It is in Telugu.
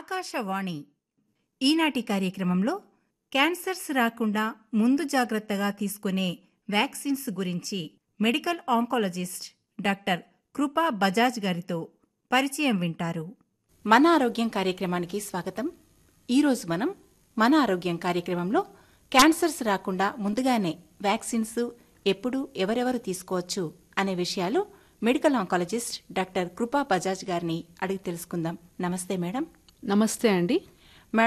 ఆకాశవాణి ఈనాటి కార్యక్రమంలో క్యాన్సర్స్ రాకుండా ముందు జాగ్రత్తగా తీసుకునే వ్యాక్సిన్స్ గురించి మెడికల్ ఆంకాలజిస్ట్ డాక్టర్ కృపా బజాజ్ గారితో పరిచయం వింటారు మన ఆరోగ్యం కార్యక్రమానికి స్వాగతం ఈరోజు మనం మన ఆరోగ్యం కార్యక్రమంలో క్యాన్సర్స్ రాకుండా ముందుగానే వ్యాక్సిన్స్ ఎప్పుడు ఎవరెవరు తీసుకోవచ్చు అనే విషయాలు మెడికల్ ఆంకాలజిస్ట్ డాక్టర్ కృపా బజాజ్ గారిని అడిగి తెలుసుకుందాం నమస్తే మేడం నమస్తే అండి